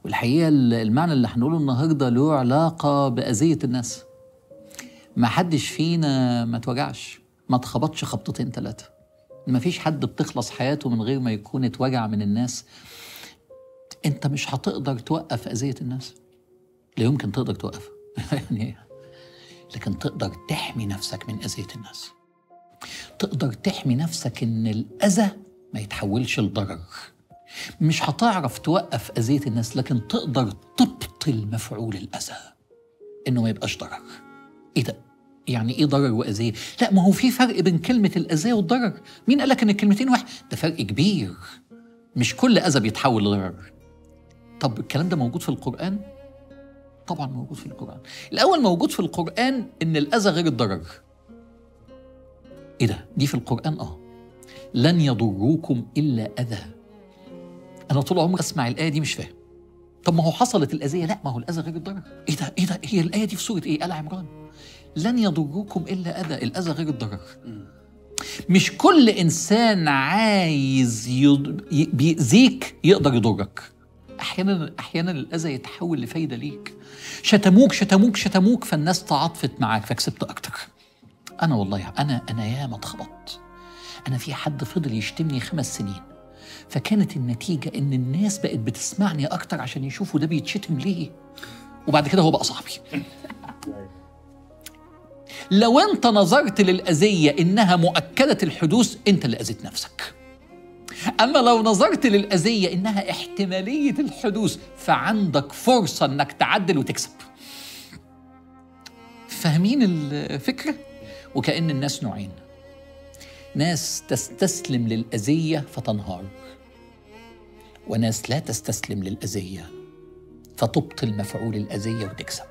والحقيقه المعنى اللي هنقوله النهارده له علاقه باذيه الناس ما حدش فينا ما اتوجعش ما اتخبطش خبطتين ثلاثه ما فيش حد بتخلص حياته من غير ما يكون اتوجع من الناس انت مش هتقدر توقف اذيه الناس لا يمكن تقدر توقف يعني لكن تقدر تحمي نفسك من اذيه الناس تقدر تحمي نفسك ان الاذى ما يتحولش لضرر مش هتعرف توقف اذيه الناس لكن تقدر تبطل مفعول الاذى انه ما يبقاش ضرر ايه ده يعني ايه ضرر واذيه لا ما هو في فرق بين كلمه الاذيه والضرر مين قال لك ان الكلمتين واحد ده فرق كبير مش كل اذى بيتحول لضرر طب الكلام ده موجود في القران طبعا موجود في القران الاول موجود في القران ان الاذى غير الضرر ايه ده دي في القران اه لن يضروكم الا اذى انا طول عمري اسمع الايه دي مش فاهم طب ما هو حصلت الاذيه لا ما هو الاذى غير الضرر ايه ده ايه ده هي الايه دي في سوره ايه ال عمران لن يضركم الا اذى الاذى غير الضرر مش كل انسان عايز يض... ي- بيأذيك يقدر يضرك احيانا احيانا الاذى يتحول لفايده ليك شتموك شتموك شتموك فالناس تعاطفت معاك فكسبت اكتر انا والله انا انا ياما اتخبطت انا في حد فضل يشتمني خمس سنين فكانت النتيجه ان الناس بقت بتسمعني اكتر عشان يشوفوا ده بيتشتم ليه وبعد كده هو بقى صاحبي لو انت نظرت للاذيه انها مؤكده الحدوث انت اللي اذيت نفسك اما لو نظرت للاذيه انها احتماليه الحدوث فعندك فرصه انك تعدل وتكسب فاهمين الفكره وكأن الناس نوعين ناس تستسلم للأذية فتنهار وناس لا تستسلم للأذية فتبطل مفعول الأذية وتكسب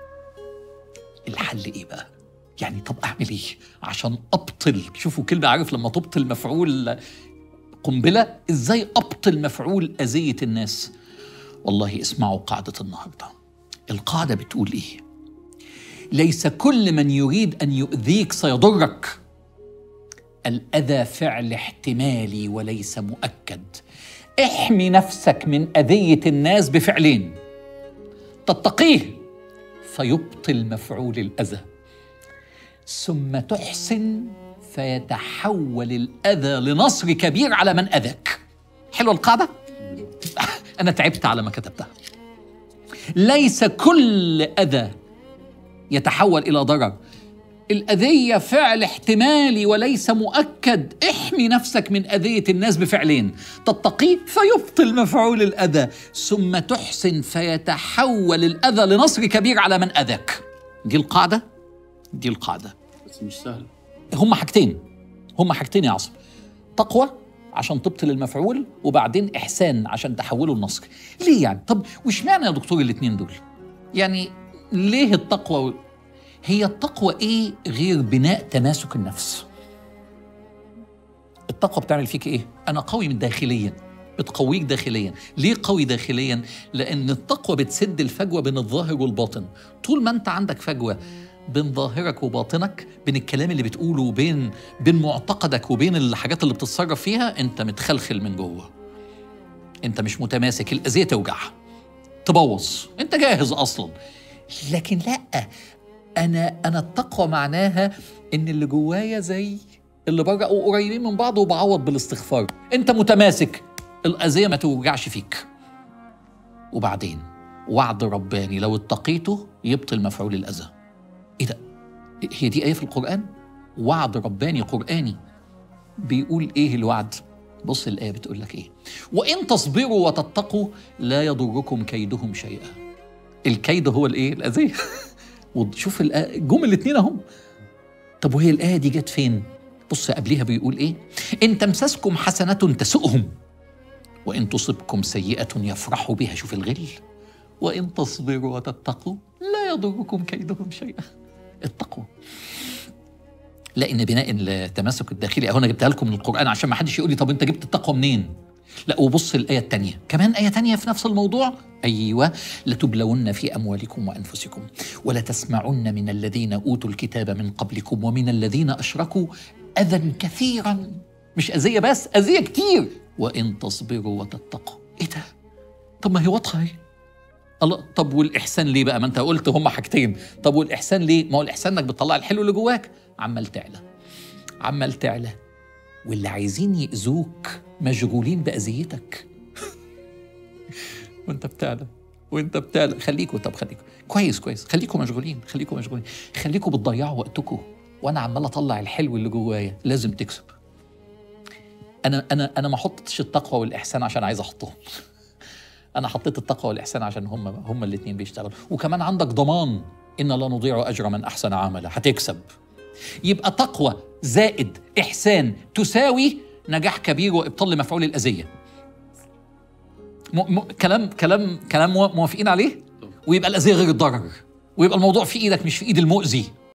الحل إيه بقى؟ يعني طب أعمل إيه عشان أبطل شوفوا كلمة عارف لما تبطل مفعول قنبلة إزاي أبطل مفعول أذية الناس والله اسمعوا قاعدة النهاردة القاعدة بتقول إيه ليس كل من يريد ان يؤذيك سيضرك الاذى فعل احتمالي وليس مؤكد احمي نفسك من اذيه الناس بفعلين تتقيه فيبطل مفعول الاذى ثم تحسن فيتحول الاذى لنصر كبير على من اذاك حلوه القاعده انا تعبت على ما كتبتها ليس كل اذى يتحول الى ضرر الأذية فعل احتمالي وليس مؤكد احمي نفسك من أذية الناس بفعلين تتقيه فيبطل مفعول الأذى ثم تحسن فيتحول الأذى لنصر كبير على من أذاك دي القاعدة دي القاعدة بس مش سهل هم حاجتين هم حاجتين يا عاصم تقوى عشان تبطل المفعول وبعدين إحسان عشان تحوله لنصر ليه يعني طب وش معنى يا دكتور الاتنين دول يعني ليه التقوى هي التقوى ايه غير بناء تماسك النفس التقوى بتعمل فيك ايه انا قوي من داخليا بتقويك داخليا ليه قوي داخليا لان التقوى بتسد الفجوه بين الظاهر والباطن طول ما انت عندك فجوه بين ظاهرك وباطنك بين الكلام اللي بتقوله وبين بين معتقدك وبين الحاجات اللي بتتصرف فيها انت متخلخل من جوه انت مش متماسك الاذيه توجع تبوظ انت جاهز اصلا لكن لا انا انا التقوى معناها ان اللي جوايا زي اللي بره او قريبين من بعض وبعوض بالاستغفار انت متماسك الاذيه ما توجعش فيك وبعدين وعد رباني لو اتقيته يبطل مفعول الاذى ايه ده هي دي ايه في القران وعد رباني قراني بيقول ايه الوعد بص الايه بتقول لك ايه وان تصبروا وتتقوا لا يضركم كيدهم شيئا الكيد هو الايه الاذيه وشوف الآية- جم الاثنين اهم طب وهي الايه دي جت فين بص قبليها بيقول ايه ان تمسسكم حسنه تسؤهم وان تصبكم سيئه يفرحوا بها شوف الغل وان تصبروا وتتقوا لا يضركم كيدهم شيئا التقوى لان بناء التماسك الداخلي اهو انا جبتها لكم من القران عشان ما حدش يقول لي طب انت جبت التقوى منين لا وبص الآية التانية كمان آية تانية في نفس الموضوع أيوة لتبلون في أموالكم وأنفسكم ولتسمعن من الذين أوتوا الكتاب من قبلكم ومن الذين أشركوا أذى كثيرا مش أذية بس أذية كتير وإن تصبروا وتتقوا إيه ده؟ طب ما هي واضحة أهي الله طب والاحسان ليه بقى ما انت قلت هما حاجتين طب والاحسان ليه ما هو الاحسان انك بتطلع الحلو اللي جواك عمال تعلى عمال تعلى واللي عايزين يأذوك مشغولين بأذيتك وانت بتعلى وانت بتعلى خليكوا طب خليكوا كويس كويس خليكوا مشغولين خليكوا مشغولين خليكوا بتضيعوا وقتكم وانا عمال اطلع الحلو اللي جوايا لازم تكسب انا انا انا ما حطيتش التقوى والاحسان عشان عايز احطهم انا حطيت التقوى والاحسان عشان هم هم الاثنين بيشتغلوا وكمان عندك ضمان ان لا نضيع اجر من احسن عملا هتكسب يبقى تقوى زائد احسان تساوي نجاح كبير وابطال لمفعول الاذيه م- م- كلام كلام كلام مو- موافقين عليه ويبقى الاذيه غير الضرر ويبقى الموضوع في ايدك مش في ايد المؤذي